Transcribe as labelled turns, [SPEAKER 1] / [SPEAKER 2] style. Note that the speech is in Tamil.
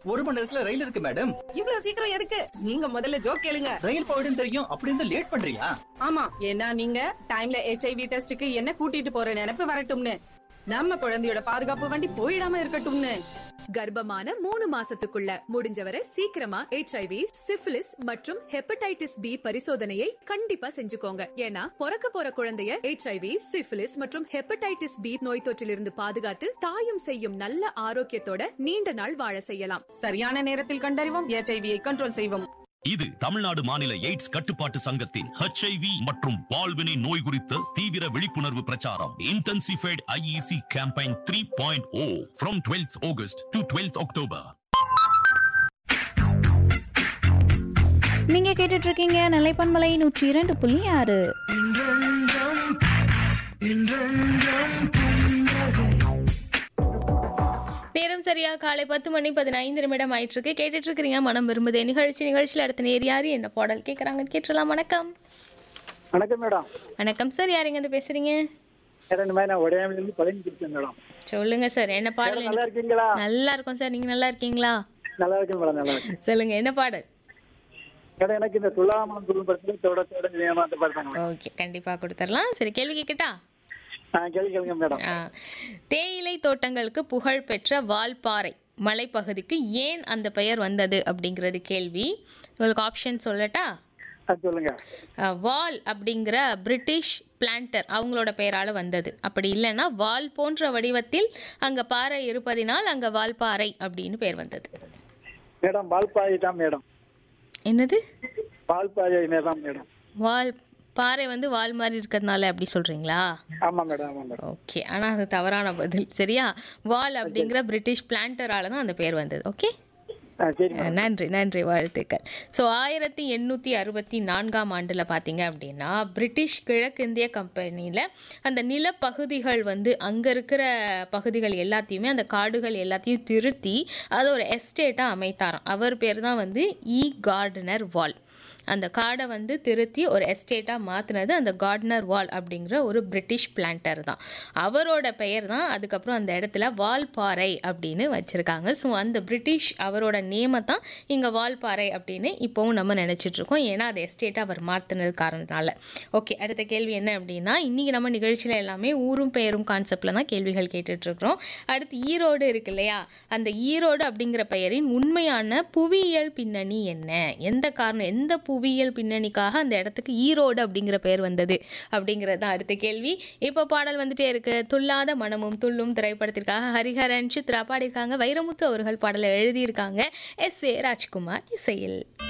[SPEAKER 1] ஒரு மணி நேரத்துல ரயில் இருக்கு மேடம்
[SPEAKER 2] இவ்வளவு சீக்கிரம் எதுக்கு நீங்க முதல்ல ஜோக் கேளுங்க
[SPEAKER 1] ரயில் போயிடும் தெரியும் அப்படி இருந்தா லேட் பண்றியா
[SPEAKER 2] ஆமா ஏன்னா நீங்க டைம்ல ஹெச்ஐவி டெஸ்டுக்கு என்ன கூட்டிட்டு போற நினைப்பு வரட்டும்னு நம்ம குழந்தையோட பாதுகாப்பு வண்டி போயிடாம இருக்கட்டும்னு
[SPEAKER 3] கர்ப்பமான மூணு மாசத்துக்குள்ள முடிஞ்சவரை சீக்கிரமா ஹெச்ஐவி சிஃபிலிஸ் மற்றும் ஹெப்படைட்டிஸ் பி பரிசோதனையை கண்டிப்பா செஞ்சுக்கோங்க ஏன்னா பிறக்க போற குழந்தைய ஹெச்ஐவி சிஃபிலிஸ் மற்றும் ஹெப்படைட்டிஸ் பி நோய் தொற்றிலிருந்து பாதுகாத்து தாயும் செய்யும் நல்ல ஆரோக்கியத்தோட நீண்ட நாள் வாழ செய்யலாம்
[SPEAKER 2] சரியான நேரத்தில் கண்டறிவோம் ஹெச்ஐவியை கண்ட்ரோல் செய்வோம்
[SPEAKER 4] இது தமிழ்நாடு மாநில எய்ட்ஸ் கட்டுப்பாட்டு சங்கத்தின் HIV மற்றும் வாழ்வினை நோய் குறித்த தீவிர விழிப்புணர்வு பிரச்சாரம் intensified IEC campaign three point O from twelfth August to twelfth October
[SPEAKER 5] நீங்க கேட்டுட்டு இருக்கீங்க நிலைப்பன்மலை நூற்றி இரண்டு புள்ளி ஆறு
[SPEAKER 6] நேரம் சரியா காலை பத்து மணி பதினைந்து நிமிடம் ஆயிட்டு இருக்கு கேட்டுட்டு இருக்கிறீங்க மனம் விரும்புதே நிகழ்ச்சி நிகழ்ச்சியில் அடுத்த நேர் யாரு என்ன பாடல் கேட்குறாங்க கேட்டுலாம் வணக்கம்
[SPEAKER 7] வணக்கம் மேடம்
[SPEAKER 6] வணக்கம் சார் யாருங்க இருந்து பேசுறீங்க
[SPEAKER 7] ரெண்டு மாதிரி நான் உடையாமிலிருந்து பழனி இருக்கேன் மேடம்
[SPEAKER 6] சொல்லுங்க சார் என்ன பாடல்
[SPEAKER 7] நல்லா இருக்கீங்களா
[SPEAKER 6] நல்லா இருக்கும் சார் நீங்க நல்லா இருக்கீங்களா
[SPEAKER 7] நல்லா இருக்கேன் மேடம் நல்லா இருக்கேன்
[SPEAKER 6] சொல்லுங்க என்ன பாடல்
[SPEAKER 7] மேடம் எனக்கு இந்த துலாமலம் குழு படத்துல தொட தொட நியமம் அந்த படம் மேடம்
[SPEAKER 6] ஓகே கண்டிப்பா கொடுத்துடலாம் சரி கேள்வி கேட்கட்டா
[SPEAKER 7] ஆ கேள்வி கேளுங்க மேடம்
[SPEAKER 6] ஆ. தேயிலை தோட்டங்களுக்கு புகழ் பெற்ற வால்பாறை மலைப்பகுதிக்கு ஏன் அந்த பெயர் வந்தது அப்படிங்கிறது கேள்வி உங்களுக்கு ஆப்ஷன் சொல்லட்டா
[SPEAKER 7] ஆ, சொல்லுங்க
[SPEAKER 6] அஹ், வால் அப்படிங்கிற பிரிட்டிஷ் பிளான்டர் அவங்களோட பெயரால் வந்தது அப்படி இல்லைன்னா வால் போன்ற வடிவத்தில் அங்கே பாறை இருப்பதினால் அங்கே வால்பாறை அப்படின்னு பேர் வந்தது
[SPEAKER 7] மேடம் பால்பாயை தான் மேடம்
[SPEAKER 6] என்னது
[SPEAKER 7] பால்பாயை தான் மேடம்
[SPEAKER 6] வால் பாறை வந்து வால் மாதிரி இருக்கிறதுனால அப்படி சொல்கிறீங்களா
[SPEAKER 7] ஆமா மேடம் ஆமா மேடம்
[SPEAKER 6] ஓகே ஆனால் அது தவறான பதில் சரியா வால் அப்படிங்கிற பிரிட்டிஷ் பிளான்டரால தான் அந்த பேர் வந்தது ஓகே
[SPEAKER 7] ஆ சரி மேடம்
[SPEAKER 6] நன்றி நன்றி வாழ்த்துக்கள் ஸோ ஆயிரத்தி எண்ணூற்றி அறுபத்தி நான்காம் ஆண்டில் பார்த்தீங்க அப்படின்னா பிரிட்டிஷ் கிழக்கிந்திய கம்பெனியில் அந்த நிலப்பகுதிகள் வந்து அங்கே இருக்கிற பகுதிகள் எல்லாத்தையுமே அந்த காடுகள் எல்லாத்தையும் திருத்தி அதை ஒரு எஸ்டேட்டாக அமைத்தாராம் அவர் பேர் தான் வந்து இ கார்டனர் வால் அந்த காடை வந்து திருத்தி ஒரு எஸ்டேட்டாக மாற்றினது அந்த கார்டனர் வால் அப்படிங்கிற ஒரு பிரிட்டிஷ் பிளான்டர் தான் அவரோட பெயர் தான் அதுக்கப்புறம் அந்த இடத்துல வால்பாறை அப்படின்னு வச்சுருக்காங்க ஸோ அந்த பிரிட்டிஷ் அவரோட நேமை தான் இங்கே வால்பாறை அப்படின்னு இப்போவும் நம்ம நினைச்சிட்டு இருக்கோம் ஏன்னா அது எஸ்டேட்டாக அவர் மாற்றினது காரணத்தினால ஓகே அடுத்த கேள்வி என்ன அப்படின்னா இன்றைக்கி நம்ம நிகழ்ச்சியில் எல்லாமே ஊரும் பெயரும் கான்செப்டில் தான் கேள்விகள் கேட்டுட்ருக்குறோம் அடுத்து ஈரோடு இருக்கு இல்லையா அந்த ஈரோடு அப்படிங்கிற பெயரின் உண்மையான புவியியல் பின்னணி என்ன எந்த காரணம் எந்த புவியியல் பின்னணிக்காக அந்த இடத்துக்கு ஈரோடு அப்படிங்கிற பெயர் வந்தது அப்படிங்கிறது தான் அடுத்த கேள்வி இப்போ பாடல் வந்துட்டே இருக்கு துல்லாத மனமும் துள்ளும் திரைப்படத்திற்காக ஹரிஹரன் சித்ரா பாடியிருக்காங்க வைரமுத்து அவர்கள் பாடலை எழுதியிருக்காங்க எஸ் ஏ ராஜ்குமார் இசையில்